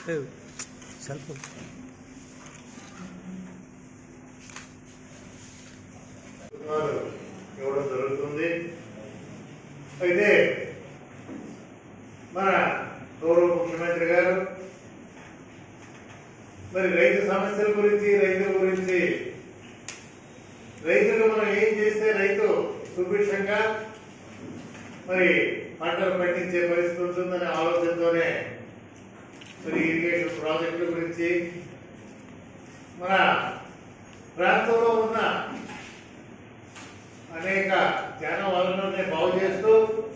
cell phone వారు ఇవ్వడం జరుగుతుంది అయితే మన గౌరవ ముఖ్యమంత్రి గారు మరి రైతు సమస్యల గురించి రైతుల గురించి రైతులు మనం ఏం చేస్తే రైతు సుభిక్షంగా మరి పంటలు పండించే పరిస్థితి ఉంటుందనే ఆలోచనతోనే మరి ఇరిగేషన్ ప్రాజెక్టుల గురించి మన ప్రాంతంలో ఉన్న అనేక ధ్యాన వనరుల్ని బాగు చేస్తూ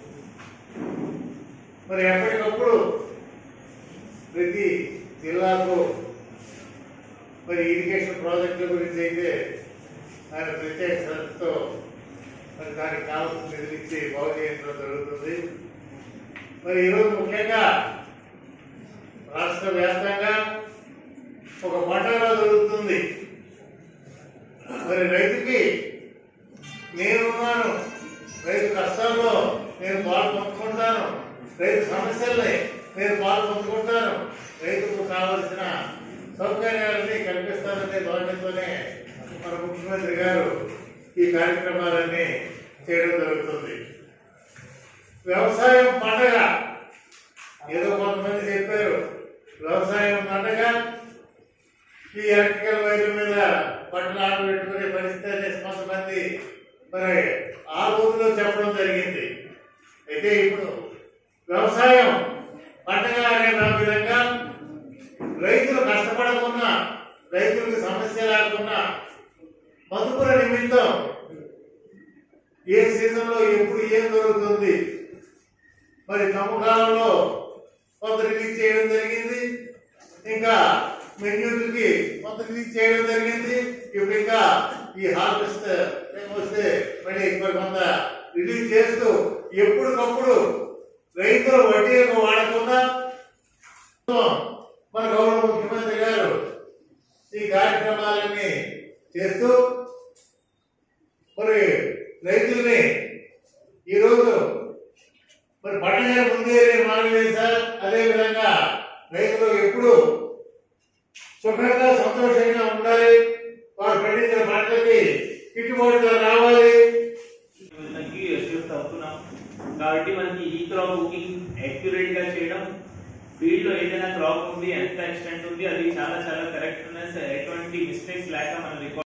మరి ఎప్పటికప్పుడు ప్రతి జిల్లాకు మరి ఇరిగేషన్ ప్రాజెక్టుల గురించి అయితే ఆయన ప్రత్యేక శ్రద్ధతో మరి దానికి కావాల్సిన నిధులు ఇచ్చి బాగు చేయడం జరుగుతుంది మరి ఈరోజు ముఖ్యంగా రాష్ట్ర వ్యాప్తంగా ఒక పంటలో జరుగుతుంది మరి రైతుకి నేనున్నాను రైతు కష్టాల్లో నేను పాలు పంచుకుంటాను రైతు సమస్యల్ని నేను పాలు పంచుకుంటాను రైతుకు కావలసిన సౌకర్యాలని కల్పిస్తాననే ధోరణితోనే మన ముఖ్యమంత్రి గారు ఈ కార్యక్రమాలన్నీ చేయడం జరుగుతుంది వ్యవసాయం పండగ ఏదో కొంతమంది చెప్పారు వ్యవసాయం పండగ ఈ ఎలక్ట్రికల్ వైర్ల మీద బట్టలు ఆడబెట్టుకునే పరిస్థితి అనేసి కొంతమంది మరి ఆ రోజులో చెప్పడం జరిగింది అయితే ఇప్పుడు వ్యవసాయం పంటగా అనే విధంగా రైతులు కష్టపడకుండా రైతులకు సమస్య లేకుండా మదుపుల నిమిత్తం ఏ సీజన్లో ఎప్పుడు ఏం దొరుకుతుంది మరి తమ్ముకాలంలో కొంత రిలీజ్ చేయడం జరిగింది ఇంకా మెన్యూకి కొంత రిలీజ్ చేయడం జరిగింది ఇప్పుడు ఇంకా ఈ హార్వెస్ట్ టైం వస్తే మళ్ళీ మరి కొంత రిలీజ్ చేస్తూ ఎప్పటికప్పుడు రైతులు వడ్డీలకు వాడకుండా మన గౌరవ ముఖ్యమంత్రి గారు ఈ కార్యక్రమాలన్నీ చేస్తూ మరి రైతుల్ని ఈరోజు మరి పండుగ ముందే నేను మనవి చేశాను అదే విధంగా రైతులు ఎప్పుడు సుఖంగా సంతోషంగా ఉండాలి వారు పండించిన పంటలకి గిట్టుబాటు ధర రావాలి తగ్గి షిఫ్ట్ అవుతున్నాం కాబట్టి మనకి ఈ క్రాప్ బుకింగ్ యాక్యురేట్ గా చేయడం ఫీల్డ్ లో ఏదైనా క్రాప్ ఉంది ఎంత ఎక్స్టెంట్ ఉంది అది చాలా చాలా కరెక్ట్నెస్ ఎటువంటి మిస్టేక్స్ లేక మనం రికార్డ్